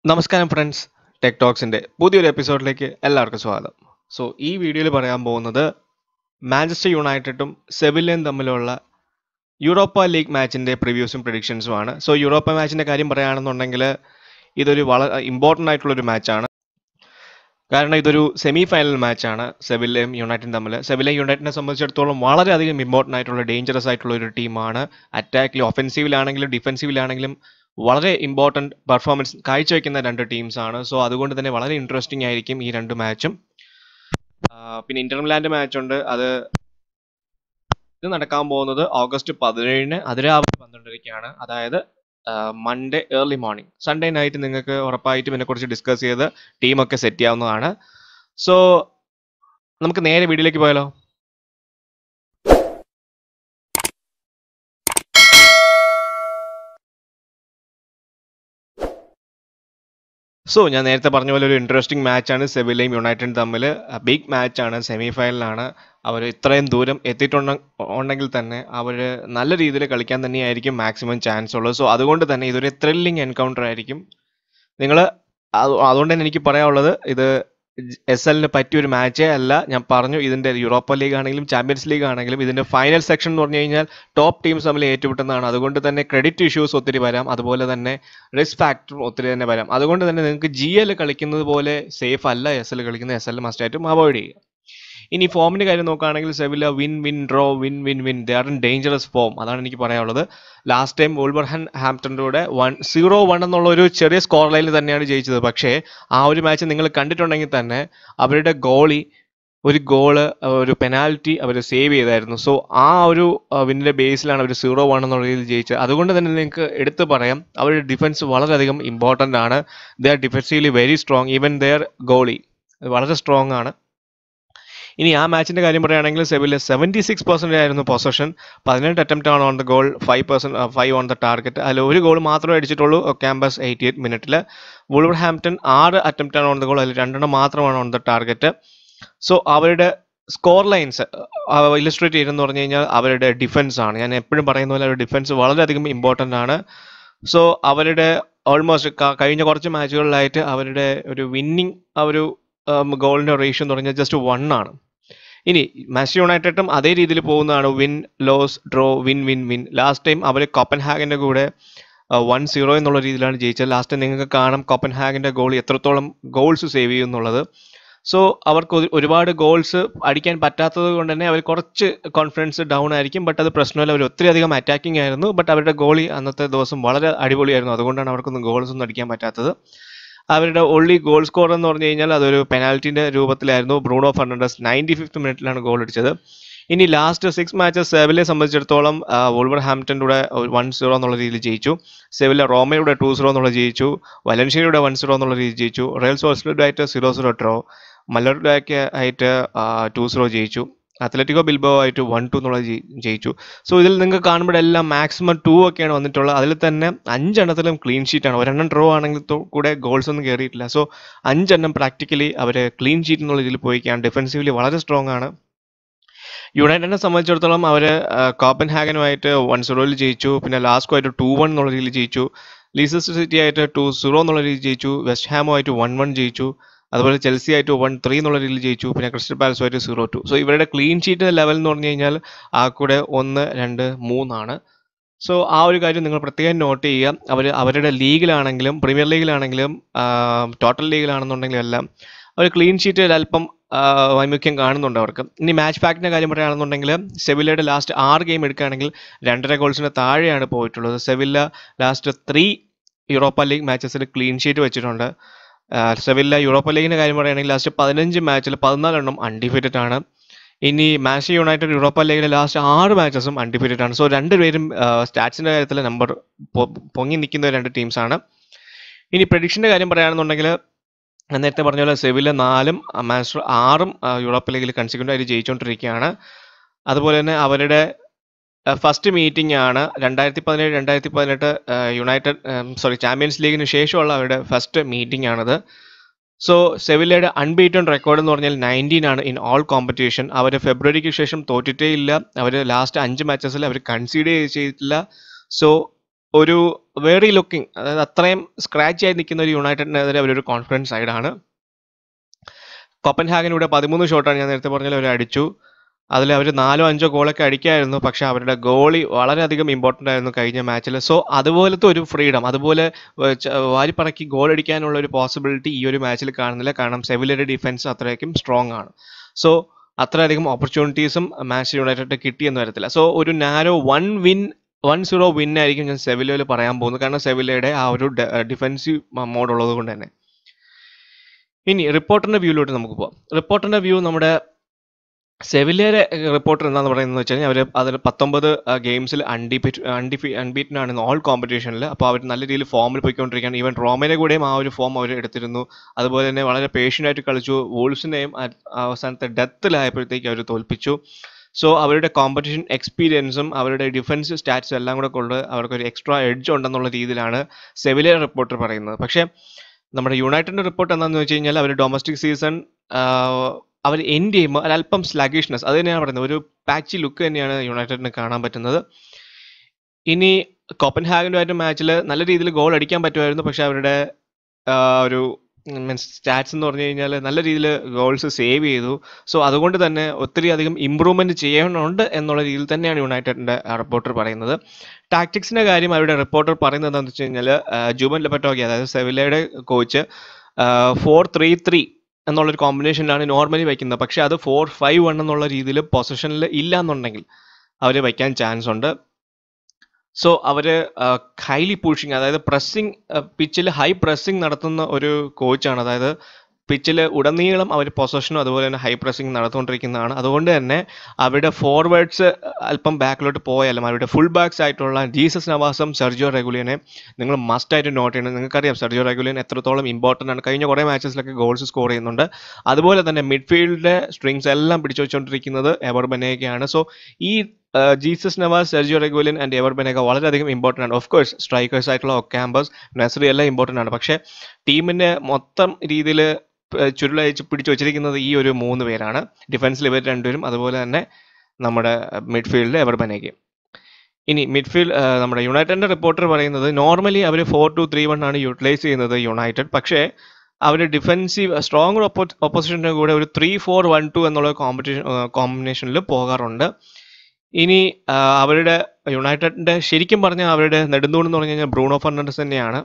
നമസ്കാരം friends tech ടോക്സിന്റെ പുതിയൊരു എപ്പിസോഡിലേക്ക് എല്ലാവർക്കും സ്വാഗതം സോ ഈ വീഡിയോയിൽ പറയാൻ പോകുന്നത് മാഞ്ചസ്റ്റർ യുണൈറ്റഡും സെവിലിയൻ തമ്മിലുള്ള യൂറോപ്പ ലീഗ് മാച്ചിന്റെ പ്രിവ്യൂസും പ്രഡിക്ഷൻസും ആണ് സോ യൂറോപ്പ മാച്ചിന്റെ കാര്യം പറയുകയാണെന്നുണ്ടെങ്കിൽ ഇതൊരു വളരെ ഇമ്പോർട്ടൻ്റ് ആയിട്ടുള്ള ഒരു മാച്ചാണ് കാരണം ഇതൊരു സെമി ഫൈനൽ മാച്ചാണ് സെവിലയും യുണൈറ്റഡും തമ്മിൽ സെവിലയും യുണൈറ്റഡിനെ സംബന്ധിച്ചിടത്തോളം വളരെയധികം ഇമ്പോർട്ടൻ്റ് ആയിട്ടുള്ള ഡേഞ്ചറസ് ആയിട്ടുള്ള ഒരു ടീമാണ് അറ്റാക്കിൽ ഒഫൻസീവിലാണെങ്കിലും ഡിഫൻസീവിലാണെങ്കിലും വളരെ ഇമ്പോർട്ടൻറ്റ് പെർഫോമൻസ് കാഴ്ചവെക്കുന്ന രണ്ട് ടീംസ് ആണ് സോ അതുകൊണ്ട് തന്നെ വളരെ ഇൻട്രസ്റ്റിംഗ് ആയിരിക്കും ഈ രണ്ട് മാച്ചും പിന്നെ ഇന്റർമിലാൻഡ് മാച്ച് ഉണ്ട് അത് ഇത് നടക്കാൻ പോകുന്നത് ഓഗസ്റ്റ് പതിനേഴിന് അതിരാവിലെ പന്ത്രണ്ടരയ്ക്കാണ് അതായത് Monday early morning Sunday night നിങ്ങൾക്ക് ഉറപ്പായിട്ടും ഇതിനെക്കുറിച്ച് ഡിസ്കസ് ചെയ്ത് ടീമൊക്കെ സെറ്റ് ചെയ്യാവുന്നതാണ് സോ നമുക്ക് നേരെ വീഡിയോയിലേക്ക് പോയാലോ സോ ഞാൻ നേരത്തെ പറഞ്ഞ പോലെ ഒരു ഇൻട്രസ്റ്റിംഗ് മാച്ചാണ് സെവിലയും യുണൈറ്റഡും തമ്മിൽ ബിഗ് മാച്ചാണ് സെമി ഫൈനലാണ് അവർ ഇത്രയും ദൂരം എത്തിയിട്ടുണ്ടെ ഉണ്ടെങ്കിൽ തന്നെ അവർ നല്ല രീതിയിൽ കളിക്കാൻ തന്നെയായിരിക്കും മാക്സിമം ചാൻസ് ഉള്ളത് സോ അതുകൊണ്ട് തന്നെ ഇതൊരു ത്രില്ലിംഗ് എൻകൗണ്ടർ ആയിരിക്കും നിങ്ങൾ അതുകൊണ്ട് തന്നെ എനിക്ക് പറയാനുള്ളത് ഇത് എസ് എല്ലിന് പറ്റിയ ഒരു മാച്ചേ അല്ല ഞാൻ പറഞ്ഞു ഇതിന്റെ യൂറോപ്പ ലീഗ് ആണെങ്കിലും ചാമ്പ്യൻസ് ലീഗ് ആണെങ്കിലും ഇതിന്റെ ഫൈനൽ സെക്ഷൻ എന്ന് പറഞ്ഞു കഴിഞ്ഞാൽ ടോപ്പ് ടീംസ് തമ്മിൽ ഏറ്റുമുട്ടുന്നതാണ് അതുകൊണ്ട് തന്നെ ക്രെഡിറ്റ് ഇഷ്യൂസ് ഒത്തിരി വരാം അതുപോലെ തന്നെ റിസ്ക് ഫാക്ടറും ഒത്തിരി തന്നെ വരാം അതുകൊണ്ട് തന്നെ നിങ്ങൾക്ക് ജി എൽ കളിക്കുന്നത് പോലെ സേഫ് അല്ല എസ് എൽ കളിക്കുന്നത് എസ് എൽ മസ്റ്റായിട്ടും അവോയ്ഡ് ചെയ്യുക ഇനി ഫോമിന്റെ കാര്യം നോക്കുകയാണെങ്കിൽ Sevilla win win draw win win win they are in dangerous form അതാണ് എനിക്ക് പറയാനുള്ളത് ലാസ്റ്റ് ടൈം വോൾവർഹൻ ഹാംപ്ടൻ്റെ കൂടെ വൺ സീറോ വൺ എന്നുള്ള ഒരു ചെറിയ സ്കോർ ലൈനിൽ തന്നെയാണ് ജയിച്ചത് പക്ഷേ ആ ഒരു മാച്ച് നിങ്ങൾ കണ്ടിട്ടുണ്ടെങ്കിൽ തന്നെ അവരുടെ ഗോളി ഒരു ഗോള് ഒരു പെനാൽറ്റി അവർ സേവ് ചെയ്തായിരുന്നു സോ ആ ഒരു വിന്നിന്റെ ബേസിലാണ് അവർ സീറോ വൺ എന്നുള്ള രീതിയിൽ ജയിച്ചത് അതുകൊണ്ട് തന്നെ നിങ്ങൾക്ക് എടുത്തു പറയാം അവരുടെ ഡിഫൻസ് വളരെയധികം ഇമ്പോർട്ടൻ്റ് ആണ് they are defensively very strong even their goalie വളരെ സ്ട്രോങ് ആണ് ഇനി ആ മാച്ചിന്റെ കാര്യം പറയുകയാണെങ്കിൽ സെവിലെ സെവൻറ്റി സിക്സ് പെർസെൻറ്റ് ആയിരുന്നു പൊസഷൻ പതിനെട്ട് അറ്റംപ്റ്റ് ആണ് on the goal five percent five on the target അതിൽ ഒരു ഗോൾ മാത്രമേ അടിച്ചിട്ടുള്ളൂ ക്യാമ്പസ് എയ്റ്റി എയ്റ്റ് മിനിറ്റിൽ വുൾവർ ഹാംപ്റ്റൺ ആറ് അറ്റംപ്റ്റ് ആണ് ഓൺ ദ ഗോൾ അതിൽ രണ്ടെണ്ണം മാത്രമാണ് ഓൺ ദ ടാർഗറ്റ് സോ അവരുടെ സ്കോർ ലൈൻസ് ഇല്ലസ്ട്രേറ്റ് ചെയ്യുന്നതെന്ന് പറഞ്ഞു കഴിഞ്ഞാൽ അവരുടെ ഡിഫൻസ് ആണ് ഞാൻ എപ്പോഴും പറയുന്ന പോലെ അവരുടെ ഡിഫൻസ് വളരെയധികം ഇമ്പോർട്ടൻ്റ് ആണ് സോ അവരുടെ ഓൾമോസ്റ്റ് കഴിഞ്ഞ കുറച്ച് മാച്ചുകളിലായിട്ട് അവരുടെ ഒരു വിന്നിങ് ആ ഒരു ഗോളിൻ്റെ റേഷ്യോ എന്ന് പറഞ്ഞാൽ ജസ്റ്റ് വൺ ആണ് ഇനി മാച്ച് യുണൈറ്റഡും അതേ രീതിയിൽ പോകുന്നതാണ് win loss draw win win win last time അവർ കോപ്പൻ ഹാഗിൻ്റെ കൂടെ വൺ സീറോ എന്നുള്ള രീതിയിലാണ് ജയിച്ചത് ലാസ്റ്റ് നിങ്ങൾക്ക് കാണാം കോപ്പൻ ഹാഗിൻ്റെ ഗോൾ എത്രത്തോളം ഗോൾസ് സേവ് ചെയ്യും എന്നുള്ളത് സോ അവർക്ക് ഒരുപാട് ഗോൾസ് അടിക്കാൻ പറ്റാത്തത് കൊണ്ട് തന്നെ അവർ കുറച്ച് കോൺഫിഡൻസ് ഡൗൺ ആയിരിക്കും ബട്ട് അത് പ്രശ്നമില്ല അവർ ഒത്തിരി അധികം അറ്റാക്കിംഗ് ആയിരുന്നു ബട്ട് അവരുടെ ഗോളി അന്നത്തെ ദിവസം വളരെ അടിപൊളിയായിരുന്നു അതുകൊണ്ടാണ് അവർക്കൊന്നും ഗോൾസ് ഒന്നും അടിക്കാൻ പറ്റാത്തത് അവരുടെ ഒള്ളി ഗോൾ സ്കോർ എന്ന് പറഞ്ഞു കഴിഞ്ഞാൽ അതൊരു പെനാൽറ്റിന്റെ രൂപത്തിലായിരുന്നു ബ്രൂണോ ഫെർണാണ്ടസ് നയൻറ്റി ഫിഫ്ത്ത് മിനിറ്റിലാണ് ഗോൾ അടിച്ചത് ഇനി ലാസ്റ്റ് സിക്സ് മാച്ചസ് സെവിലെ സംബന്ധിച്ചിടത്തോളം വോൾവർ ഹാംപ്റ്റൻ്റെ കൂടെ വൺ സീറോ എന്നുള്ള രീതിയിൽ ജയിച്ചു സെവിലെ റോമയുടെ ടു സീറോ എന്നുള്ള ജയിച്ചു വലൻഷ്യയുടെ വൺ സീറോ എന്നുള്ള രീതിയിൽ ജയിച്ചു റയൽ സോസ്ലുഡായിട്ട് സീറോ സീറോ ഡ്രോ മല്ലറുഡാക്ക് ആയിട്ട് ടു സീറോ ജയിച്ചു അത്ലറ്റിക്കോ ബിൽബോ ആയിട്ട് വൺ ടു എന്നുള്ളത് ജയിച്ചു സോ ഇതിൽ നിങ്ങൾക്ക് കാണുമ്പോഴെല്ലാം മാക്സിമം ടു ഒക്കെയാണ് വന്നിട്ടുള്ളത് അതിൽ തന്നെ അഞ്ചെണ്ണത്തിലും ക്ലീൻ ഷീറ്റാണ് ഒരെണ്ണം ഡ്രോ ആണെങ്കിൽ കൂടെ ഗോൾസ് ഒന്നും കയറിയിട്ടില്ല സോ അഞ്ചെണ്ണം പ്രാക്ടിക്കലി അവർ ക്ലീൻ ഷീറ്റ് എന്നുള്ള ഇതിൽ പോയിക്കാണ് ഡിഫൻസീവ്ലി വളരെ സ്ട്രോങ് ആണ് യുണൈറ്റഡിനെ സംബന്ധിച്ചിടത്തോളം അവർ കോപ്പൻ ഹാഗനുമായിട്ട് വൺ സീറോയിൽ ജയിച്ചു പിന്നെ ലാസ്കോ ആയിട്ട് ടു വൺ എന്നുള്ള രീതിയിൽ ജയിച്ചു ലീസസ് സിറ്റി ആയിട്ട് ടു സീറോ എന്നുള്ള രീതിയിൽ ജയിച്ചു വെസ്റ്റ് ഹാമോ ആയിട്ട് വൺ വൺ ജയിച്ചു അതുപോലെ ചെൽസി ആയിട്ട് വൺ ത്രീ എന്നുള്ള രീതിയിൽ ജയിച്ചു പിന്നെ ക്രിസ്റ്റൽ പാലസോ ആയിട്ട് സീറോ ടു സോ ഇവരുടെ ക്ലീൻ ഷീറ്റ് ലെവൽ എന്ന് പറഞ്ഞു കഴിഞ്ഞാൽ ആ കൂടെ ഒന്ന് രണ്ട് മൂന്നാണ് സോ ആ ഒരു കാര്യം നിങ്ങൾ പ്രത്യേകം നോട്ട് ചെയ്യുക അവർ അവരുടെ ലീഗിലാണെങ്കിലും പ്രീമിയർ ലീഗിലാണെങ്കിലും ടോട്ടൽ ലീഗിലാണെന്നുണ്ടെങ്കിലും എല്ലാം അവർ ക്ലീൻ ഷീറ്റ് അല്പം വൈമുഖ്യം കാണുന്നുണ്ട് അവർക്ക് ഇനി മാച്ച് ഫാക്ടിൻ്റെ കാര്യം പറയുകയാണെന്നുണ്ടെങ്കിൽ സെവില്ലയുടെ ലാസ്റ്റ് ആറ് ഗെയിം എടുക്കുകയാണെങ്കിൽ രണ്ടര ഗോൾസിന് താഴെയാണ് പോയിട്ടുള്ളത് Sevilla last three Europa League മാച്ചസിൽ ക്ലീൻ ഷീറ്റ് വെച്ചിട്ടുണ്ട് സെവില്ല യൂറോപ്പ ലീഗിന്റെ കാര്യം പറയുകയാണെങ്കിൽ ലാസ്റ്റ് പതിനഞ്ച് മാച്ചിൽ പതിനാലെണ്ണം അൺഡിഫീറ്റഡ് ആണ് ഇനി മാച്ച് യുണൈറ്റഡ് യൂറോപ്പ ലീഗിലെ ലാസ്റ്റ് ആറ് മാച്ചസും അൺഡിഫീറ്റഡ് ആണ് സോ രണ്ടുപേരും സ്റ്റാറ്റ്സിന്റെ കാര്യത്തിൽ നമ്പർ പൊങ്ങി നിൽക്കുന്ന രണ്ട് ടീംസ് ആണ് ഇനി പ്രഡിക്ഷന്റെ കാര്യം പറയുകയാണെന്നുണ്ടെങ്കിൽ ഞാൻ നേരത്തെ പറഞ്ഞ പോലെ സെവില നാലും മാസ്റ്റർ ആറും യൂറോപ്പ ലീഗിൽ കൺസിക്വൻ്റ് ആയിട്ട് ജയിച്ചുകൊണ്ടിരിക്കുകയാണ് അതുപോലെ തന്നെ അവരുടെ ഫസ്റ്റ് മീറ്റിംഗ് ആണ് രണ്ടായിരത്തി പതിനേഴ് രണ്ടായിരത്തി പതിനെട്ട് യുണൈറ്റഡ് സോറി ചാമ്പ്യൻസ് ലീഗിന് ശേഷമുള്ള അവരുടെ ഫസ്റ്റ് മീറ്റിംഗ് ആണത് സോ സെവില്ലയുടെ അൺബീറ്റൺ റെക്കോർഡ് എന്ന് പറഞ്ഞാൽ നയൻറ്റീൻ ആണ് ഇൻ ഓൾ കോമ്പറ്റീഷൻ അവർ ഫെബ്രുവരിക്ക് ശേഷം തോറ്റിട്ടേ ഇല്ല അവർ ലാസ്റ്റ് അഞ്ച് മാച്ചസിൽ അവർ കൺസീഡ് ചെയ്തിട്ടില്ല സോ ഒരു വെറി ലുക്കിംഗ് അതായത് അത്രയും സ്ക്രാച്ച് ആയി നിൽക്കുന്ന ഒരു യുണൈറ്റഡിനെതിരെ അവരൊരു കോൺഫിഡൻസ് സൈഡാണ് കോപ്പൻഹാഗനിവിടെ പതിമൂന്ന് ഷോട്ടാണ് ഞാൻ നേരത്തെ പറഞ്ഞാൽ അവർ അടിച്ചു അതിൽ അവർ നാലോ അഞ്ചോ ഗോളൊക്കെ അടിക്കായിരുന്നു പക്ഷെ അവരുടെ ഗോളി വളരെയധികം ഇമ്പോർട്ടൻ്റ് ആയിരുന്നു കഴിഞ്ഞ മാച്ചിൽ സോ അതുപോലത്തെ ഒരു ഫ്രീഡം അതുപോലെ വ- ച- വാരിപ്പറക്കി ഗോൾ അടിക്കാനുള്ള ഒരു പോസിബിലിറ്റി ഈ ഒരു മാച്ചിൽ കാണുന്നില്ല കാരണം സെവിലയുടെ ഡിഫൻസ് അത്രയ്ക്കും സ്ട്രോങ് ആണ് സോ അത്രയധികം ഓപ്പർച്യൂണിറ്റീസും മാച്ച് യുണൈറ്റഡ് കിട്ടിയെന്ന് വരത്തില്ല സോ ഒരു narrow one win one zero win ആയിരിക്കും ഞാൻ സെവിലയിൽ പറയാൻ പോകുന്നത് കാരണം സെവിലയുടെ ആ ഒരു ഡിഫൻസീവ് മോഡ് ഉള്ളത് കൊണ്ട് തന്നെ ഇനി റിപ്പോർട്ടറിന്റെ വ്യൂയിലോട്ട് നമുക്ക് പോവാം റിപ്പോർട്ടറിന്റെ വ്യൂ നമ്മുടെ സെവിലയുടെ റിപ്പോർട്ടർ എന്താന്ന് പറയുന്നത് വെച്ച് കഴിഞ്ഞാൽ അവർ അതിൽ പത്തൊമ്പത് ഗെയിംസിൽ അൺഡിഫിറ്റ് അൺഡിഫി അൺബീറ്റൻ ആണ് ഓൾ കോമ്പറ്റീഷനിൽ അപ്പോൾ അവർ നല്ല രീതിയിൽ ഫോമിൽ പോയിക്കൊണ്ടിരിക്കുകയാണ് ഈവൻ റോമയുടെ കൂടെയും ആ ഒരു ഫോം അവർ എടുത്തിരുന്നു അതുപോലെ തന്നെ വളരെ പേഷ്യൻ്റ് ആയിട്ട് കളിച്ചു വോൾസിനെയും അവസാനത്തെ ഡെത്തിലായപ്പോഴത്തേക്ക് അവർ തോൽപ്പിച്ചു സോ അവരുടെ കോമ്പറ്റീഷൻ എക്സ്പീരിയൻസും അവരുടെ ഡിഫൻസ് സ്റ്റാറ്റ്സും എല്ലാം കൂടെ കൊണ്ട് അവർക്ക് ഒരു എക്സ്ട്രാ എഡ്ജ് ഉണ്ടെന്നുള്ള രീതിയിലാണ് സെവിലിയ റിപ്പോർട്ടർ പറയുന്നത് പക്ഷേ നമ്മുടെ യുണൈറ്റഡിന്റെ റിപ്പോർട്ട് എന്താണെന്ന് വെച്ച് കഴിഞ്ഞാൽ അവർ ഡൊമസ്റ്റിക് സീസൺ അവർ എൻഡ് ചെയ്യുമ്പോൾ ഒരല്പം സ്ലഗിഷ്നെസ് അത് തന്നെയാണ് പറയുന്നത് ഒരു പാച്ചി ലുക്ക് തന്നെയാണ് യുണൈറ്റഡിന് കാണാൻ പറ്റുന്നത് ഇനി കോപ്പൻഹാഗനുമായിട്ട് മാച്ചിൽ നല്ല രീതിയിൽ ഗോൾ അടിക്കാൻ പറ്റുമായിരുന്നു പക്ഷെ അവരുടെ ആ, ഒരു മീൻസ് സ്റ്റാറ്റ്സ് എന്ന് പറഞ്ഞു കഴിഞ്ഞാൽ നല്ല രീതിയിൽ ഗോൾസ് സേവ് ചെയ്തു സോ അതുകൊണ്ട് തന്നെ ഒത്തിരി അധികം ഇമ്പ്രൂവ്മെന്റ് ചെയ്യണമുണ്ട് എന്നുള്ള രീതിയിൽ തന്നെയാണ് യുണൈറ്റഡിന്റെ റിപ്പോർട്ടർ പറയുന്നത് ടാക്ടിക്സിന്റെ കാര്യം അവരുടെ റിപ്പോർട്ടർ പറയുന്നത് എന്താണെന്ന് വെച്ച് കഴിഞ്ഞാൽ ജൂബൻ ലെപ്പറ്റോക്കി അതായത് സെവിലയുടെ കോച്ച് ഫോർ ത്രീ ത്രീ എന്നുള്ളൊരു കോമ്പിനേഷനിലാണ് നോർമലി വയ്ക്കുന്നത് പക്ഷെ അത് ഫോർ ഫൈവ് വൺ എന്നുള്ള രീതിയിൽ പൊസിഷനിൽ ഇല്ല എന്നുണ്ടെങ്കിൽ അവർ വയ്ക്കാൻ ചാൻസ് ഉണ്ട് സോ അവർ ഹൈലി പുഷിങ് അതായത് പ്രസ്സിങ് പിച്ചിൽ ഹൈ പ്രസ്സിങ് നടത്തുന്ന ഒരു കോച്ചാണ് അതായത് പിച്ചിൽ ഉടനീളം അവർ പൊസഷനും അതുപോലെ തന്നെ ഹൈ പ്രസ്സിങ് നടത്തുകൊണ്ടിരിക്കുന്നതാണ് അതുകൊണ്ട് തന്നെ അവരുടെ ഫോർവേഡ്സ് അല്പം ബാക്കിലോട്ട് പോയാലും അവരുടെ ഫുൾ ബാക്സ് ആയിട്ടുള്ള ജീസസ് നവാസും സെർജിയോ റെഗുലിയനെ നിങ്ങൾ മസ്റ്റ് ആയിട്ട് നോട്ട് ചെയ്യണം നിങ്ങൾക്കറിയാം സെർജിയോ റെഗുലിയൻ എത്രത്തോളം ഇമ്പോർട്ടൻ്റ് ആണ് കഴിഞ്ഞ കുറേ മാച്ചസിലൊക്കെ ഗോൾസ് സ്കോർ ചെയ്യുന്നുണ്ട് അതുപോലെ തന്നെ മിഡ്ഫീൽഡിലെ സ്ട്രിങ്സ് എല്ലാം പിടിച്ചു വെച്ചുകൊണ്ടിരിക്കുന്നത് എവർ ബനേഗയാണ് സോ ഈ Jesus Navas Sergio Reguilon and Ever Banega വളരെയധികം ഇമ്പോർട്ടൻ്റ് ആണ് ഓഫ് കോഴ്സ് സ്ട്രൈക്കേഴ്സ് ആയിട്ടുള്ള ഒക്കാമ്പസ് നസറി എല്ലാം ഇമ്പോർട്ടൻ്റ് ആണ് പക്ഷേ ടീമിനെ മൊത്തം രീതിയിൽ ചുരുളയച്ച് പിടിച്ചു വെച്ചിരിക്കുന്നത് ഈ ഒരു മൂന്ന് പേരാണ് ഡിഫൻസിൽ ഇവർ രണ്ടുപേരും അതുപോലെ തന്നെ നമ്മുടെ മിഡ്ഫീൽഡിൽ എവർ ബനേഗയും ഇനി മിഡ്ഫീൽഡ് നമ്മുടെ യുണൈറ്റഡിന്റെ റിപ്പോർട്ടർ പറയുന്നത് നോർമലി അവർ ഫോർ ടു ത്രീ വൺ ആണ് യൂട്ടിലൈസ് ചെയ്യുന്നത് യുണൈറ്റഡ് പക്ഷേ അവർ ഡിഫൻസീവ് സ്ട്രോങ് ഓപ്പോസിഷൻ്റെ കൂടെ ഒരു ത്രീ ഫോർ വൺ ടു എന്നുള്ള കോമ്പറ്റീഷൻ കോമ്പിനേഷനിൽ പോകാറുണ്ട് ഇനി ആ, അവരുടെ യുണൈറ്റഡിന്റെ ശരിക്കും പറഞ്ഞാൽ അവരുടെ നെടുന്തൂൺ എന്ന് പറഞ്ഞു കഴിഞ്ഞാൽ ബ്രൂണോ ഫെർണാണ്ടസ് തന്നെയാണ്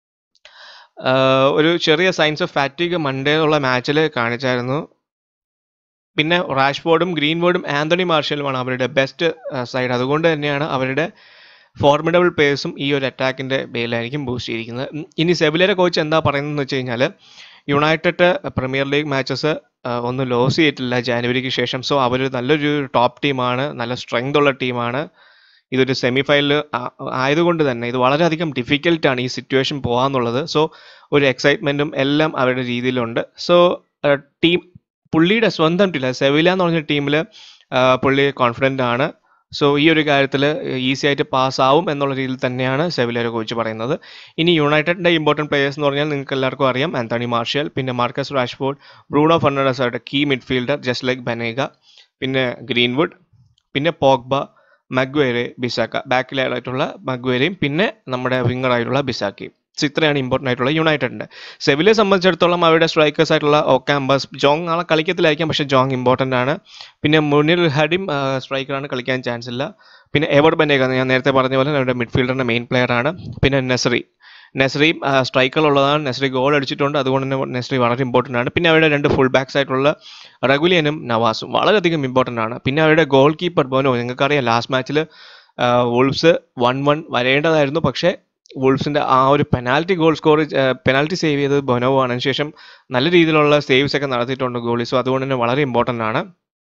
ആ, ഒരു ചെറിയ സയൻസ് ഓഫ് ഫാറ്റിക് മൺഡേ എന്നുള്ള മാച്ചിൽ കാണിച്ചായിരുന്നു പിന്നെ റാഷ്ഫോർഡും ഗ്രീൻവുഡും ആന്റണി മാർഷലുമാണ് അവരുടെ ബെസ്റ്റ് സൈഡ് അതുകൊണ്ട് തന്നെയാണ് അവരുടെ ഫോർമിഡബിൾ പേസും ഈ ഒരു അറ്റാക്കിന്റെ ബേലായിരിക്കും ബൂസ്റ്റ് ചെയ്തിരിക്കുന്നത് ഉം, ഇനി സെബിലയുടെ കോച്ച് എന്താ പറയുന്നതെന്ന് വെച്ച് കഴിഞ്ഞാൽ യുണൈറ്റഡ് പ്രീമിയർ ലീഗ് മാച്ചസ് ഒന്നും ലോസ് ചെയ്തിട്ടില്ല ജാനുവരിക്ക് ശേഷം സോ അവർ നല്ലൊരു ടോപ്പ് ടീമാണ് നല്ല സ്ട്രെങ്ത് ഉള്ള ടീമാണ് ഇതൊരു സെമി ഫൈനൽ ആയതുകൊണ്ട് തന്നെ ഇത് വളരെയധികം ഡിഫിക്കൽട്ടാണ് ഈ സിറ്റുവേഷൻ പോകാന്നുള്ളത് സോ ഒരു എക്സൈറ്റ്മെന്റും എല്ലാം അവരുടെ രീതിയിലുണ്ട് സോ ടീം പുള്ളിയുടെ സ്വന്തം ടീം സെവില എന്ന് പറഞ്ഞ ടീമിൽ പുള്ളി കോൺഫിഡൻ്റ് ആണ് സോ ഈ ഒരു കാര്യത്തിൽ ഈസി ആയിട്ട് പാസ് ആവും എന്നുള്ള രീതിയിൽ തന്നെയാണ് സെവിലയുടെ കോച്ച് പറയുന്നത് ഇനി യുണൈറ്റഡിന്റെ ഇമ്പോർട്ടൻറ്റ് പ്ലേയേഴ്സ് എന്ന് പറഞ്ഞാൽ നിങ്ങൾക്ക് എല്ലാവർക്കും അറിയാം ആന്റണി മാർഷ്യൽ പിന്നെ മാർക്കസ് റാഷ്ഫോർഡ് ബ്രൂണോ ഫെർണാണ്ടസ് ആയിട്ട് key midfielder just like Banega പിന്നെ ഗ്രീൻവുഡ് പിന്നെ പോഗ്ബ മഗ്വേരെ ബിസാക്ക ബാക്കിലായിട്ടുള്ള മഗ്വേരയും പിന്നെ നമ്മുടെ വിങ്ങർ ആയിട്ടുള്ള ബിസാക്കയും സോ ഇത്രയാണ് ഇമ്പോർട്ടൻ്റ് ആയിട്ടുള്ള യുണൈറ്റഡിന്റെ സെവിലെ സംബന്ധിച്ചിടത്തോളം അവരുടെ സ്ട്രൈക്കേഴ്സ് ആയിട്ടുള്ള ഒക്കാമ്പസ് ജോങ് നാളെ കളിക്കത്തിലായിരിക്കാം പക്ഷേ ജോങ് ഇമ്പോർട്ടൻ്റ് ആണ് പിന്നെ മുനിർ ഹഡിം സ്ട്രൈക്കറാണ് കളിക്കാൻ ചാൻസ് ഇല്ല പിന്നെ എവർ ബനേഗ ഞാൻ നേരത്തെ പറഞ്ഞ പോലെ അവരുടെ മിഡ്ഫീൽഡറിന്റെ മെയിൻ പ്ലെയർ ആണ് പിന്നെ നെസറി നെസ്രിയും സ്ട്രൈക്കറുള്ളതാണ് നെസ്രി ഗോൾ അടിച്ചിട്ടുണ്ട് അതുകൊണ്ട് തന്നെ നെസ്രി വളരെ ഇമ്പോർട്ടൻ്റ് ആണ് പിന്നെ അവരുടെ രണ്ട് ഫുൾ ബാക്സ് ആയിട്ടുള്ള റഗുലിയനും നവാസും വളരെയധികം ഇമ്പോർട്ടൻ്റ് ആണ് പിന്നെ അവരുടെ ഗോൾ കീപ്പർ ബോനോ നിങ്ങൾക്കറിയാം ലാസ്റ്റ് മാച്ചിൽ വോൾഫ്സ് വൺ വൺ വരേണ്ടതായിരുന്നു പക്ഷേ വോൾഫ്സിന്റെ ആ ഒരു penalty goal score penalty save ചെയ്തത് ബൊനോ ആണ് അതിനുശേഷം നല്ല രീതിയിലുള്ള സേവ്സ് ഒക്കെ നടത്തിയിട്ടുണ്ട് ഗോളി സോ അതുകൊണ്ട് തന്നെ വളരെ ഇമ്പോർട്ടൻ്റ് ആണ്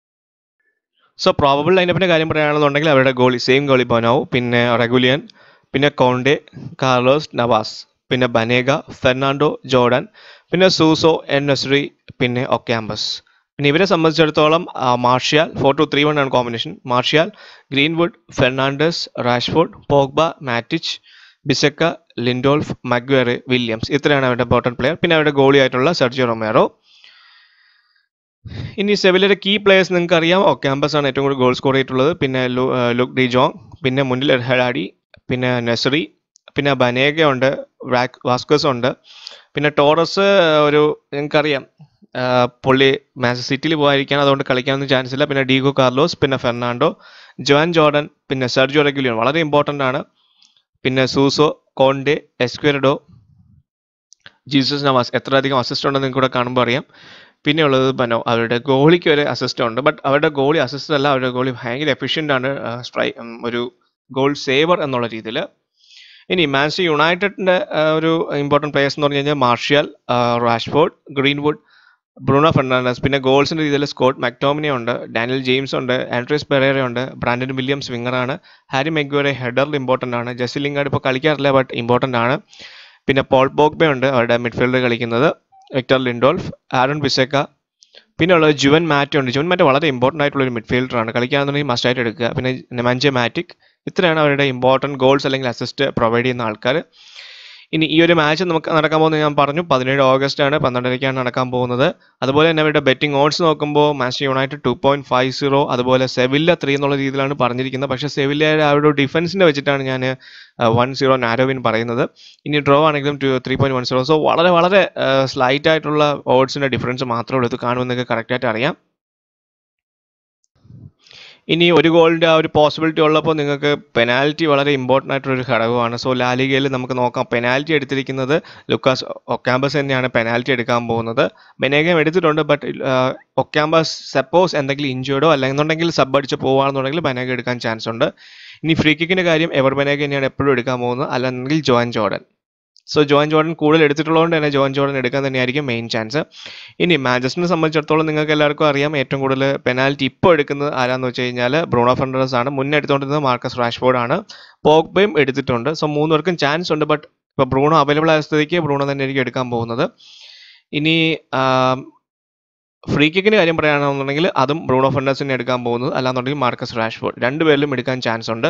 സോ പ്രോബബിൾ ലൈനപ്പിന്റെ കാര്യം പറയുകയാണെന്നുണ്ടെങ്കിൽ അവരുടെ ഗോളി സെയിം ഗോളി ബൊനോ പിന്നെ റെഗുലിയൻ പിന്നെ കോണ്ടെ കാർലോസ് നവാസ് പിന്നെ ബനേഗ ഫെർണാണ്ടോ ജോർഡൻ പിന്നെ സൂസോ എൻ നസ്രി പിന്നെ ഒക്കാമ്പസ് പിന്നെ ഇവരെ സംബന്ധിച്ചിടത്തോളം ആ, Martial four two three one ആണ് combination Martial Greenwood Fernandes Rashford Pogba Matic Bissaka Lindelof Maguire Williams ഇത്രയാണ് അവരുടെ ബോട്ടൺ പ്ലെയർ പിന്നെ അവരുടെ ഗോളി ആയിട്ടുള്ള സെർജിയോ റൊമേറോ ഇനി സെവിലയുടെ കീ പ്ലേയേഴ്സ് നിങ്ങൾക്ക് അറിയാം ഒക്കാമ്പസ് ആണ് ഏറ്റവും കൂടുതൽ ഗോൾ സ്കോർ ചെയ്തിട്ടുള്ളത് പിന്നെ ലു- ആ, ലുക്ക് ഡി ജോങ് പിന്നെ മുന്നിൽ ഹെഡാഡി പിന്നെ നെസറി പിന്നെ ബനേഗ ഉണ്ട് വാസ്കസ് ഉണ്ട് പിന്നെ ടോറസ് ഒരു നിങ്ങൾക്കറിയാം ആ, പുള്ളി മാച്ച് സിറ്റിയിൽ പോകാതിരിക്കാൻ അതുകൊണ്ട് കളിക്കാനൊന്നും ചാൻസ് ഇല്ല പിന്നെ ഡീഗോ കാർലോസ് പിന്നെ ഫെർണാണ്ടോ ജോൻ ജോർഡൻ പിന്നെ സെർജോ റെഗുലിയൻ വളരെ ഇമ്പോർട്ടൻ്റ് ആണ് പിന്നെ Suso Kounde Escudero Jesus Navas എത്ര അധികം അസിസ്റ്റ് ഉണ്ടെന്ന് നിങ്ങൾക്ക് ഇവിടെ കാണുമ്പോൾ അറിയാം പിന്നെ ഉള്ളത് ബനോ അവരുടെ ഗോളിക്ക് ഒരു അസിസ്റ്റ് ഉണ്ട് ബട്ട് അവരുടെ ഗോളി അസിസ്റ്റ് അല്ല അവരുടെ ഗോളി ഭയങ്കര എഫിഷ്യൻ്റ് ആണ് സ്ട്രൈ ഒരു ഗോൾ സേവർ എന്നുള്ള രീതിയിൽ ഇനി മാൻച്ചസ്റ്റർ യുണൈറ്റഡിന്റെ ആ, ഒരു ഇമ്പോർട്ടൻറ്റ് പ്ലേയേഴ്സ് എന്ന് പറഞ്ഞു കഴിഞ്ഞാൽ Martial Rashford Greenwood Bruno Fernandes പിന്നെ ഗോൾസിന്റെ രീതിയിൽ സ്കോട്ട് മക്ടോമിനി ഉണ്ട് ഡാനിയൽ ജെയിംസ് ഉണ്ട് ആൻഡ്രീസ് പെരേറ ഉണ്ട് ബ്രാൻഡൻ വില്യംസ് വിങ്ങറാണ് ഹാരി മെഗ്വറെ ഹെഡറിൽ ഇമ്പോർട്ടൻ്റ് ആണ് ജെസ്സി ലിംഗാർഡ് ഇപ്പോൾ കളിക്കാറില്ല ബട്ട് ഇമ്പോർട്ടൻ്റ് ആണ് പിന്നെ പോൾ ബോഗ്ബെ ഉണ്ട് അവരുടെ മിഡ്ഫീൽഡ് കളിക്കുന്നത് വിക്ടർ ലിൻഡോൾഫ് ആരൺ ബിസെക്ക പിന്നെ ഉള്ളത് ജുവൻ മാറ്റി ഉണ്ട് ജുവൻ മാറ്റി വളരെ ഇമ്പോർട്ടൻ്റ് ആയിട്ടുള്ള ഒരു മിഡ്ഫീൽഡറാണ് കളിക്കുകയാണെന്നുണ്ടെങ്കിൽ മസ്റ്റായിട്ട് എടുക്കുക പിന്നെ നെമാൻജെ മാറ്റിക് ഇത്രയാണ് അവരുടെ ഇമ്പോർട്ടൻറ്റ് ഗോൾസ് അല്ലെങ്കിൽ അസിസ്റ്റ് പ്രൊവൈഡ് ചെയ്യുന്ന ആൾക്കാർ ഇനി ഈ ഒരു മാച്ച് നമുക്ക് നടക്കാൻ പോകുന്നത് ഞാൻ പറഞ്ഞു പതിനേഴ് ഓഗസ്റ്റ് ആണ് പന്ത്രണ്ടരയ്ക്കാണ് നടക്കാൻ പോകുന്നത് അതുപോലെ തന്നെ അവരുടെ ബെറ്റിംഗ് ഓഡ്സ് നോക്കുമ്പോൾ Man United two point five zero അതുപോലെ സെവില്ല ത്രീ എന്നുള്ള രീതിയിലാണ് പറഞ്ഞിരിക്കുന്നത് പക്ഷേ സെവില്ലയുടെ ആ ഒരു ഡിഫൻസിനെ വെച്ചിട്ടാണ് ഞാൻ വൺ സീറോ നാരോവിൻ പറയുന്നത് ഇനി ഡ്രോ ആണെങ്കിലും two three point one zero so വളരെ വളരെ സ്ലൈറ്റ് ആയിട്ടുള്ള ഓഡ്സിൻ്റെ ഡിഫറൻസ് മാത്രമേ ഉള്ളൂ ഇത് കാണുമെന്നൊക്കെ കറക്റ്റായിട്ട് അറിയാം ഇനി ഒരു ഗോളിൻ്റെ ആ ഒരു പോസിബിലിറ്റി ഉള്ളപ്പോൾ നിങ്ങൾക്ക് പെനാൽറ്റി വളരെ ഇമ്പോർട്ടൻ്റ് ആയിട്ടുള്ള ഒരു ഘടകമാണ് സോ ലാലിഗയിൽ നമുക്ക് നോക്കാം പെനാൽറ്റി എടുത്തിരിക്കുന്നത് ലുക്കാസ് ഒക്കാമ്പസ് തന്നെയാണ് പെനാൽറ്റി എടുക്കാൻ പോകുന്നത് ബെനേഗം എടുത്തിട്ടുണ്ട് ബട്ട് ഒക്കാമ്പസ് സപ്പോസ് എന്തെങ്കിലും ഇഞ്ചേർഡോ അല്ലെന്നുണ്ടെങ്കിൽ സബ് അടിച്ച് പോവുകയാണെന്നുണ്ടെങ്കിൽ ബെനേഗ എടുക്കാൻ ചാൻസ് ഉണ്ട് ഇനി ഫ്രീ കിക്കിൻ്റെ കാര്യം എവർ ബെനേഗ തന്നെയാണ് എപ്പോഴും എടുക്കാൻ പോകുന്നത് അല്ലെന്നുണ്ടെങ്കിൽ Joan Jordan so Joan Jordan കൂടുതൽ എടുത്തിട്ടുള്ളതുകൊണ്ട് തന്നെ ജോൻ ജോർഡൻ എടുക്കാൻ തന്നെയായിരിക്കും മെയിൻ ചാൻസ് ഇനി മാഞ്ചസ്റ്ററിനെ സംബന്ധിച്ചിടത്തോളം നിങ്ങൾക്ക് എല്ലാവർക്കും അറിയാം ഏറ്റവും കൂടുതൽ പെനാൽറ്റി ഇപ്പോൾ എടുക്കുന്നത് ആരാന്ന് വെച്ച് കഴിഞ്ഞാൽ ബ്രൂണോ ഫെർണാണ്ടസ് ആണ് മുന്നേ എടുത്തുകൊണ്ടിരുന്നത് മാർക്കസ് റാഷ്ഫോർഡ് ആണ് പോഗ്ബയും എടുത്തിട്ടുണ്ട് സോ മൂന്ന് പേർക്കും ചാൻസ് ഉണ്ട് ബട്ട് ഇപ്പോൾ ബ്രൂണോ അവൈലബിൾ ആയ സ്ഥിതിക്ക് ബ്രൂണോ തന്നെ ആയിരിക്കും എടുക്കാൻ പോകുന്നത് ഇനി ഫ്രീ കിക്കിന് കാര്യം പറയുകയാണെന്നുണ്ടെങ്കിൽ അതും ബ്രൂണോ ഫെർണാണ്ടസിനെ എടുക്കാൻ പോകുന്നത് അല്ലാന്നുണ്ടെങ്കിൽ മാർക്കസ് റാഷ്ഫോർഡ് രണ്ടുപേരിലും എടുക്കാൻ ചാൻസ് ഉണ്ട്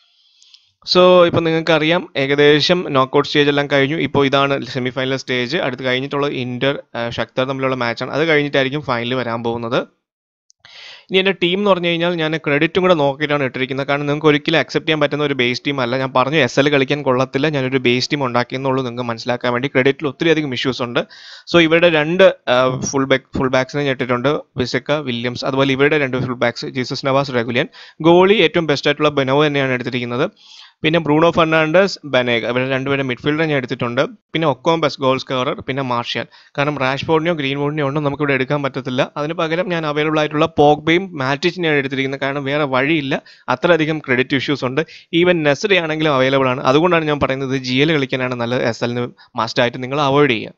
സോ ഇപ്പം നിങ്ങൾക്ക് അറിയാം ഏകദേശം നോക്കൗട്ട് സ്റ്റേജ് എല്ലാം കഴിഞ്ഞു ഇപ്പോൾ ഇതാണ് സെമി ഫൈനൽ സ്റ്റേജ് അടുത്ത് കഴിഞ്ഞിട്ടുള്ള ഇന്റർ ശക്തർ തമ്മിലുള്ള മാച്ചാണ് അത് കഴിഞ്ഞിട്ടായിരിക്കും ഫൈനൽ വരാൻ പോകുന്നത് ഇനി എൻ്റെ ടീം എന്ന് പറഞ്ഞു കഴിഞ്ഞാൽ ഞാൻ ക്രെഡിറ്റും കൂടെ നോക്കിയിട്ടാണ് ഇട്ടിരിക്കുന്നത് കാരണം നിങ്ങൾക്ക് ഒരിക്കലും അക്സെപ്റ്റ് ചെയ്യാൻ പറ്റുന്ന ഒരു ബേസ് ടീം അല്ല ഞാൻ പറഞ്ഞു എസ് എൽ കളിക്കാൻ കൊള്ളത്തില്ല ഞാനൊരു ബേസ് ടീം ഉണ്ടാക്കിയെന്നുള്ളൂ നിങ്ങൾക്ക് മനസ്സിലാക്കാൻ വേണ്ടി ക്രെഡിറ്റിൽ ഒത്തിരി അധികം ഇഷ്യൂസ് ഉണ്ട് സോ ഇവരുടെ രണ്ട് ഫുൾ ബാക്ക് ഫുൾ ബാക്സിനെ ഞാൻ ഇട്ടിട്ടുണ്ട് വിസക്ക വില്യംസ് അതുപോലെ ഇവരുടെ രണ്ട് full backs Jesus Navas Reguilon goalie ഏറ്റവും ബെസ്റ്റ് ആയിട്ടുള്ള ബെനോ തന്നെയാണ് എടുത്തിരിക്കുന്നത് പിന്നെ ബ്രൂണോ ഫെർണാണ്ടസ് ബനേഗ ഇവരെ രണ്ടുപേരും മിഡ്ഫീൽഡർ ഞാൻ എടുത്തിട്ടുണ്ട് പിന്നെ ഒക്കോംബസ് ഗോൾ സ്കോറർ പിന്നെ മാർഷ്യൽ കാരണം റാഷ്ഫോർഡിനെയോ ഗ്രീൻവുഡിനെയോ ഒന്നും നമുക്ക് ഇവിടെ എടുക്കാൻ പറ്റത്തില്ല അതിന് പകരം ഞാൻ അവൈലബിൾ ആയിട്ടുള്ള പോഗ്ബയും മാറ്റിച്ചിനെയാണ് എടുത്തിരിക്കുന്നത് കാരണം വേറെ വഴിയില്ല അത്രയധികം ക്രെഡിറ്റ് ഇഷ്യൂസ് ഉണ്ട് ഈവൻ നെസറി ആണെങ്കിലും അവൈലബിൾ ആണ് അതുകൊണ്ടാണ് ഞാൻ പറയുന്നത് ജി എൽ കളിക്കാനാണ് നല്ലത് എസ് എല്ലിന് മസ്റ്റായിട്ട് നിങ്ങൾ അവോയ്ഡ് ചെയ്യുക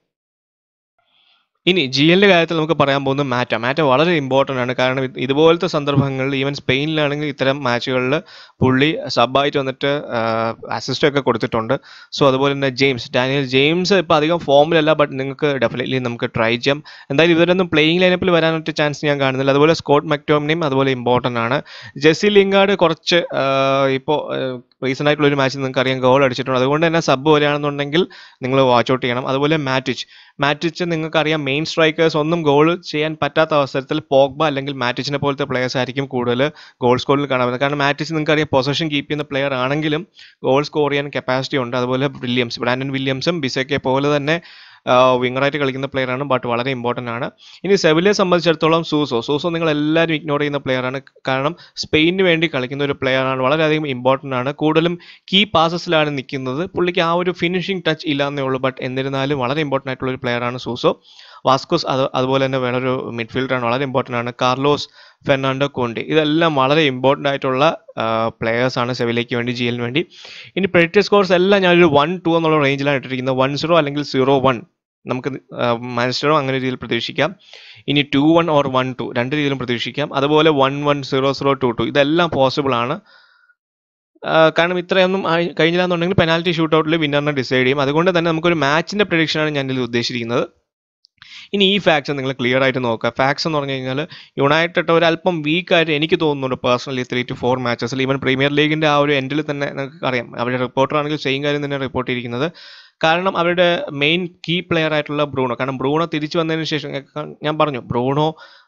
ഇനി ജി എല്ലിന്റെ കാര്യത്തിൽ നമുക്ക് പറയാൻ പോകുന്നത് മാറ്റ മാറ്റ വളരെ ഇമ്പോർട്ടൻ്റ് ആണ് കാരണം ഇത് ഇതുപോലത്തെ സന്ദർഭങ്ങളിൽ ഈവൻ സ്പെയിനിലാണെങ്കിൽ ഇത്തരം മാച്ചുകളിൽ പുള്ളി സബായിട്ട് വന്നിട്ട് അസിസ്റ്റ് ഒക്കെ കൊടുത്തിട്ടുണ്ട് സോ അതുപോലെ തന്നെ ജെയിംസ് ഡാനിയൽ ജെയിംസ് ഇപ്പോൾ അധികം ഫോമിലല്ല ബട്ട് നിങ്ങൾക്ക് ഡെഫിനറ്റ്ലി നമുക്ക് ട്രൈ ചെയ്യാം എന്തായാലും ഇവരൊന്നും പ്ലേയിങ് ലൈനപ്പിൽ വരാനൊരു ചാൻസ് ഞാൻ കാണുന്നില്ല അതുപോലെ സ്കോട്ട് മക്ടോമിനെയും അതുപോലെ ഇമ്പോർട്ടൻ്റ് ആണ് ജെസ്സി ലിംഗാർഡ് കുറച്ച് ഇപ്പോൾ റീസെൻ്റ് ആയിട്ടുള്ള ഒരു മാച്ചിൽ നിങ്ങൾക്ക് അറിയാം ഗോൾ അടിച്ചിട്ടുണ്ട് അതുകൊണ്ട് തന്നെ സബ് വരികയാണെന്നുണ്ടെങ്കിൽ നിങ്ങൾ വാച്ച് ഔട്ട് ചെയ്യണം അതുപോലെ മാറ്റിച്ച് മാറ്റിച്ച് നിങ്ങൾക്കറിയാം മെയിൻ സ്ട്രൈക്കേഴ്സ് ഒന്നും ഗോൾ ചെയ്യാൻ പറ്റാത്ത അവസരത്തിൽ പോഗ്ബ അല്ലെങ്കിൽ മാറ്റിച്ചിനെ പോലത്തെ പ്ലേയേഴ്സ് ആയിരിക്കും കൂടുതൽ ഗോൾ സ്കോറിൽ കാണാൻ പറ്റുന്നത് കാരണം മാറ്റിച്ച് നിങ്ങൾക്കറിയാം പൊസിഷൻ കീപ്പ് ചെയ്യുന്ന പ്ലെയർ ആണെങ്കിലും ഗോൾ സ്കോർ ചെയ്യാൻ കപ്പാസിറ്റി ഉണ്ട് അതുപോലെ വില്യംസ് ബ്രാൻഡൻ വില്യംസും ബിസെക്കെ പോലെ തന്നെ വിങ്ങറായിട്ട് കളിക്കുന്ന player ആണ് ബട്ട് വളരെ ഇമ്പോർട്ടൻ്റ് ആണ് ഇനി സെവിലിയെ സംബന്ധിച്ചിടത്തോളം സൂസോ സൂസോ നിങ്ങൾ എല്ലാവരും ഇഗ്നോർ ചെയ്യുന്ന player ആണ് കാരണം സ്പെയിനിന് വേണ്ടി കളിക്കുന്ന ഒരു player ആണ് വളരെയധികം ഇമ്പോർട്ടൻ്റ് ആണ് കൂടുതലും കീ പാസസിലാണ് നിൽക്കുന്നത് പുള്ളിക്ക് ആ ഒരു ഫിനിഷിംഗ് ടച്ച് ഇല്ലാന്നേ ഉള്ളൂ ബട്ട് എന്നിരുന്നാലും വളരെ ഇമ്പോർട്ടൻ്റ് ആയിട്ടുള്ള ഒരു player ആണ് സൂസോ വാസ്കോസ് അത് അതുപോലെ തന്നെ വേറൊരു മിഡ്ഫീൽഡറാണ് വളരെ ഇമ്പോർട്ടൻ്റ് ആണ് കാർലോസ് ഫെർണാണ്ടോ കോണ്ടി ഇതെല്ലാം വളരെ ഇമ്പോർട്ടൻ്റ് ആയിട്ടുള്ള പ്ലെയേഴ്സ് ആണ് സെവിലേക്ക് വേണ്ടി ജി എല്ലിന് വേണ്ടി ഇനി പ്രെഡിക്റ്റഡ് സ്കോർസ് എല്ലാം ഞാനൊരു വൺ ടു എന്നുള്ള റേഞ്ചിലാണ് ഇട്ടിരിക്കുന്നത് വൺ സീറോ അല്ലെങ്കിൽ സീറോ വൺ നമുക്ക് മാൻസ്റ്ററോ അങ്ങനെ രീതിയിൽ പ്രതീക്ഷിക്കാം ഇനി two one or one two രണ്ട് രീതിയിലും പ്രതീക്ഷിക്കാം അതുപോലെ one one zero zero two two ഇതെല്ലാം പോസിബിൾ ആണ് കാരണം ഇത്രയൊന്നും കഴിഞ്ഞില്ല എന്നുണ്ടെങ്കിൽ പെനാൽറ്റി ഷൂട്ട് ഔട്ടിൽ വിന്നറിനെ ഡിസൈഡ് ചെയ്യും അതുകൊണ്ട് തന്നെ നമുക്കൊരു മാച്ചിന്റെ പ്രഡിക്ഷനാണ് ഞാൻ ഇതിൽ ഉദ്ദേശിച്ചിരിക്കുന്നത് ഇനി ഈ ഫാക്ട്സ് നിങ്ങൾ ക്ലിയർ ആയിട്ട് നോക്കുക ഫാക്ട്സ് എന്ന് പറഞ്ഞു കഴിഞ്ഞാൽ യുണൈറ്റഡ് ഒരു അല്പം വീക്കായിട്ട് എനിക്ക് തോന്നുന്നുണ്ട് പേഴ്സണലി ത്രീ ടു ഫോർ മാച്ചസിൽ ഈവൻ പ്രീമിയർ ലീഗിന്റെ ആ ഒരു എൻഡിൽ തന്നെ നിങ്ങൾക്ക് അറിയാം അവരുടെ റിപ്പോർട്ടർ ആണെങ്കിൽ സെയിം കാര്യം തന്നെ റിപ്പോർട്ട് ചെയ്തിരിക്കുന്നത് കാരണം അവരുടെ മെയിൻ കീ പ്ലെയർ ആയിട്ടുള്ള ബ്രൂണോ കാരണം ബ്രൂണോ തിരിച്ചു വന്നതിന് ശേഷം ഞാൻ പറഞ്ഞു ബ്രൂണോ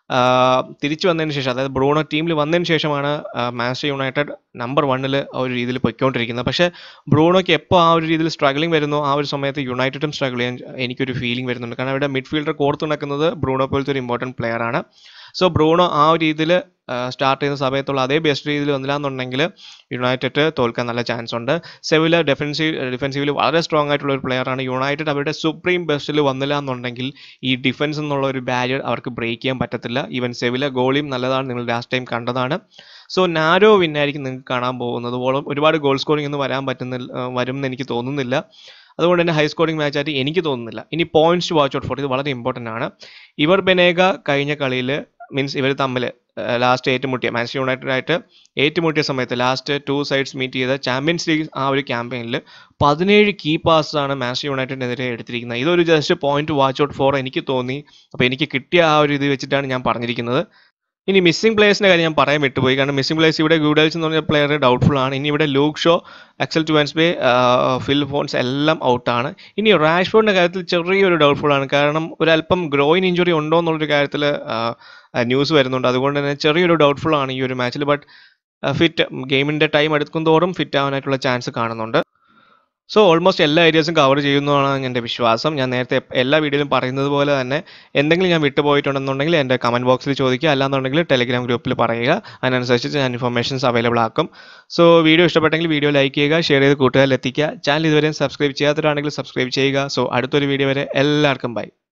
തിരിച്ചു വന്നതിന് ശേഷം അതായത് ബ്രൂണോ ടീമിൽ വന്നതിന് ശേഷമാണ് മാൻച്ചസ്റ്റർ യുണൈറ്റഡ് നമ്പർ വണ്ണിൽ ആ ഒരു രീതിയിൽ പൊയ്ക്കൊണ്ടിരിക്കുന്നത് പക്ഷേ ബ്രൂണോയ്ക്ക് എപ്പോൾ ആ ഒരു രീതിയിൽ സ്ട്രഗ്ലിംഗ് വരുന്നു ആ ഒരു സമയത്ത് യുണൈറ്റഡും സ്ട്രഗിൾ ചെയ്യാൻ എനിക്കൊരു ഫീലിംഗ് വരുന്നുണ്ട് കാരണം ഇവിടെ മിഡ്ഫീൽഡർ കോർത്ത് നടക്കുന്നത് ബ്രൂണോ പോലത്തെ ഒരു ഇമ്പോർട്ടൻറ്റ് പ്ലെയർ ആണ് സോ ബ്രൂണോ ആ ഒരു രീതിയിൽ സ്റ്റാർട്ട് ചെയ്യുന്ന സമയത്തുള്ള അതേ ബെസ്റ്റ് രീതിയിൽ വന്നില്ലാന്നുണ്ടെങ്കിൽ യുണൈറ്റഡ് തോൽക്കാൻ നല്ല ചാൻസ് ഉണ്ട് സെവില ഡെഫൻസീവ് ഡിഫൻസീവിൽ വളരെ സ്ട്രോങ് ആയിട്ടുള്ള ഒരു പ്ലെയറാണ് യുണൈറ്റഡ് അവരുടെ സുപ്രീം ബെസ്റ്റിൽ വന്നില്ല എന്നുണ്ടെങ്കിൽ ഈ ഡിഫൻസ് എന്നുള്ള ഒരു ബാരിയർ അവർക്ക് ബ്രേക്ക് ചെയ്യാൻ പറ്റത്തില്ല ഈവൻ സെവില ഗോളിയും നല്ലതാണ് നിങ്ങൾ ലാസ്റ്റ് ടൈം കണ്ടതാണ് സോ നാരോ വിന്നായിരിക്കും നിങ്ങൾക്ക് കാണാൻ പോകുന്നത് ഓളം ഒരുപാട് ഗോൾ സ്കോറിംഗ് ഒന്നും വരാൻ പറ്റുന്നില്ല വരും എന്ന് എനിക്ക് തോന്നുന്നില്ല അതുകൊണ്ട് തന്നെ ഹൈ സ്കോറിംഗ് മാച്ച് ആയിട്ട് എനിക്ക് തോന്നുന്നില്ല ഇനി points to watch out for ഇത് വളരെ ഇമ്പോർട്ടൻ്റ് ആണ് ഇവർ ബെനേഗ കഴിഞ്ഞ കളിയിൽ മീൻസ് ഇവർ തമ്മിൽ ലാസ്റ്റ് ഏറ്റുമുട്ടിയ മാൻച്ചസ്റ്റർ യുണൈറ്റഡ് ആയിട്ട് ഏറ്റുമുട്ടിയ സമയത്ത് ലാസ്റ്റ് ടു സൈഡ്സ് മീറ്റ് ചെയ്ത ചാമ്പ്യൻസ് ലീഗ് ആ ഒരു ക്യാമ്പയിനിൽ പതിനേഴ് കീ പാസ് ആണ് മാൻച്ചസ്റ്റർ യുണൈറ്റഡിനെതിരെ എടുത്തിരിക്കുന്നത് ഇതൊരു just point watch out for എനിക്ക് തോന്നി അപ്പോൾ എനിക്ക് കിട്ടിയ ആ ഒരു ഇത് വെച്ചിട്ടാണ് ഞാൻ പറഞ്ഞിരിക്കുന്നത് ഇനി മിസ്സിംഗ് പ്ലേയേഴ്സിന്റെ കാര്യം ഞാൻ പറയാൻ വിട്ടുപോയി കാരണം മിസ്സിംഗ് പ്ലേയേഴ്സ് ഇവിടെ ഗൂഡൽസ് എന്ന് പറഞ്ഞ പ്ലെയർ ഡൗട്ട്ഫുൾ ആണ് ഇനി ഇവിടെ Luke Shaw Axel Tuanzebe Phil Jones എല്ലാം ഔട്ടാണ് ഇനി റാഷ്ഫോർഡിന്റെ കാര്യത്തിൽ ചെറിയൊരു ഡൗട്ട്ഫുൾ ആണ് കാരണം ഒരല്പം ഗ്രോയിൻ ഇഞ്ചുറി ഉണ്ടോ എന്നുള്ളൊരു കാര്യത്തിൽ ന്യൂസ് വരുന്നുണ്ട് അതുകൊണ്ട് തന്നെ ചെറിയൊരു ഡൗട്ട്ഫുൾ ആണ് ഈ ഒരു മാച്ചിൽ ബട്ട് ഫിറ്റ് ഗെയിമിന്റെ ടൈം എടുക്കും തോറും ഫിറ്റ് ആവാനായിട്ടുള്ള ചാൻസ് കാണുന്നുണ്ട് സോ ഓൾമോസ്റ്റ് എല്ലാ ഏരിയസും കവർ ചെയ്യുന്നതാണ് എൻ്റെ വിശ്വാസം ഞാൻ നേരത്തെ എല്ലാ വീഡിയോയിലും പറയുന്നത് പോലെ തന്നെ എന്തെങ്കിലും ഞാൻ വിട്ടുപോയിട്ടുണ്ടെന്നുണ്ടെങ്കിൽ എൻ്റെ കമൻറ്റ് ബോക്സിൽ ചോദിക്കുക അല്ലാന്നുണ്ടെങ്കിൽ ടെലിഗ്രാം ഗ്രൂപ്പിൽ പറയുക അതിനനുസരിച്ച് ഞാൻ ഇൻഫർമേഷൻസ് അവൈലബിൾ ആക്കും സോ വീഡിയോ ഇഷ്ടപ്പെട്ടെങ്കിൽ വീഡിയോ ലൈക്ക് ചെയ്യുക ഷെയർ ചെയ്ത് കൂട്ടുകാരിൽ എത്തിക്കുക ചാനൽ ഇതുവരെയും സബ്സ്ക്രൈബ് ചെയ്യാത്തവരാണെങ്കിൽ സബ്സ്ക്രൈബ് ചെയ്യുക സോ അടുത്തൊരു വീഡിയോ വരെ എല്ലാവർക്കും ബൈ